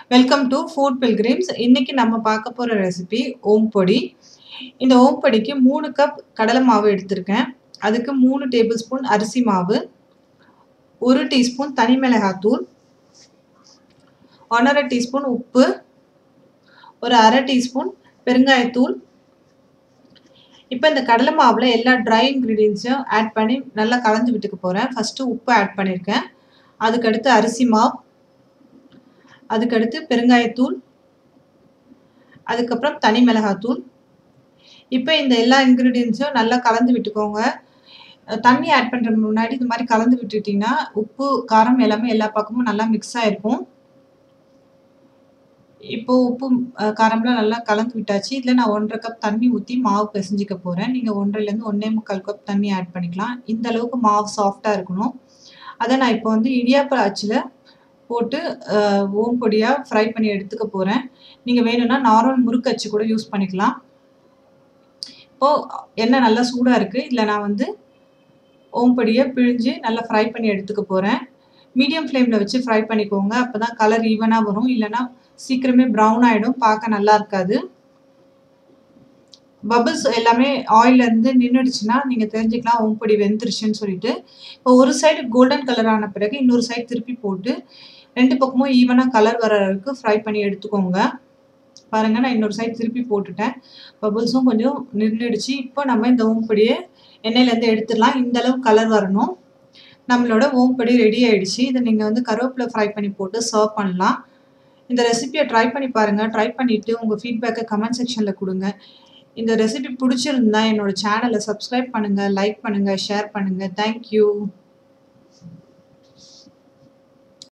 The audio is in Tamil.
வெல்கம் டு ஃபுட் பில்கிரிம்ஸ் இன்னைக்கு நம்ம பார்க்க போகிற ரெசிபி ஓம் பொடி இந்த ஓம் பொடிக்கு மூணு கப் கடலை மாவு எடுத்திருக்கேன் அதுக்கு மூணு டேபிள் ஸ்பூன் அரிசி மாவு ஒரு டீஸ்பூன் தனி மிளகாத்தூள் ஒன்றரை டீஸ்பூன் உப்பு ஒரு அரை டீஸ்பூன் பெருங்காயத்தூள் இப்போ இந்த கடலை மாவில் எல்லா ட்ரை இன்க்ரீடியன்ஸையும் ஆட் பண்ணி நல்லா கலந்து விட்டுக்க போகிறேன் ஃபஸ்ட்டு உப்பு ஆட் பண்ணியிருக்கேன் அதுக்கடுத்து அரிசி மாவு அதுக்கடுத்து பெருங்காயத்தூள் அதுக்கப்புறம் தனி மிளகாத்தூள் இப்போ இந்த எல்லா இன்க்ரீடியன்ஸையும் நல்லா கலந்து விட்டுக்கோங்க தண்ணி ஆட் பண்ணுறதுக்கு முன்னாடி இந்த மாதிரி கலந்து விட்டுட்டிங்கன்னா உப்பு காரம் எல்லாமே எல்லா பக்கமும் நல்லா மிக்ஸ் ஆகிருக்கும் இப்போ உப்பு காரம்லாம் நல்லா கலந்து விட்டாச்சு இதில் நான் ஒன்றரை கப் தண்ணி ஊற்றி மாவு பிசைஞ்சிக்க போகிறேன் நீங்கள் ஒன்றரைலேருந்து ஒன்றே முக்கால் கப் தண்ணி ஆட் பண்ணிக்கலாம் இந்த அளவுக்கு மாவு சாஃப்டாக இருக்கணும் அதை நான் இப்போ வந்து இடியாப்ப அச்சில் போட்டு ஓம் பொடியாக ஃப்ரை பண்ணி எடுத்துக்க போகிறேன் நீங்கள் வேணும்னா நார்மல் முறுக்கு அச்சு கூட யூஸ் பண்ணிக்கலாம் இப்போது எண்ணெய் நல்லா சூடாக இருக்குது இதில் நான் வந்து ஓம் பொடியை பிழிஞ்சு நல்லா ஃப்ரை பண்ணி எடுத்துக்க போகிறேன் மீடியம் ஃப்ளேமில் வச்சு ஃப்ரை பண்ணிக்கோங்க அப்போ தான் கலர் ஈவனாக வரும் இல்லைனா சீக்கிரமே ப்ரௌன் ஆகிடும் பார்க்க நல்லா இருக்காது பபிள்ஸ் எல்லாமே ஆயிலேருந்து நின்றுடுச்சுன்னா நீங்கள் தெரிஞ்சுக்கலாம் ஓம்பொடி வெந்துருச்சுன்னு சொல்லிட்டு இப்போ ஒரு சைடு கோல்டன் கலர் ஆன பிறகு இன்னொரு சைடு திருப்பி போட்டு ரெண்டு பக்கமும் ஈவனாக கலர் வர அளவுக்கு ஃப்ரை பண்ணி எடுத்துக்கோங்க பாருங்கள் நான் இன்னொரு சைடு திருப்பி போட்டுட்டேன் பபிள்ஸும் கொஞ்சம் நின்றுடுச்சு இப்போ நம்ம இந்த ஓம்பொடியை எண்ணெயிலேருந்து எடுத்துடலாம் இந்த அளவு கலர் வரணும் நம்மளோட ஓம்பொடி ரெடி ஆகிடுச்சு இதை நீங்கள் வந்து கருவேப்பிலை ஃப்ரை பண்ணி போட்டு சர்வ் பண்ணலாம் இந்த ரெசிபியை ட்ரை பண்ணி பாருங்கள் ட்ரை பண்ணிவிட்டு உங்கள் ஃபீட்பேக்கை கமெண்ட் செக்ஷனில் கொடுங்க இந்த ரெசிபி பிடிச்சிருந்தா என்னோட சேனலை சப்ஸ்கிரைப் பண்ணுங்கள் லைக் பண்ணுங்கள் ஷேர் பண்ணுங்கள் தேங்க்யூ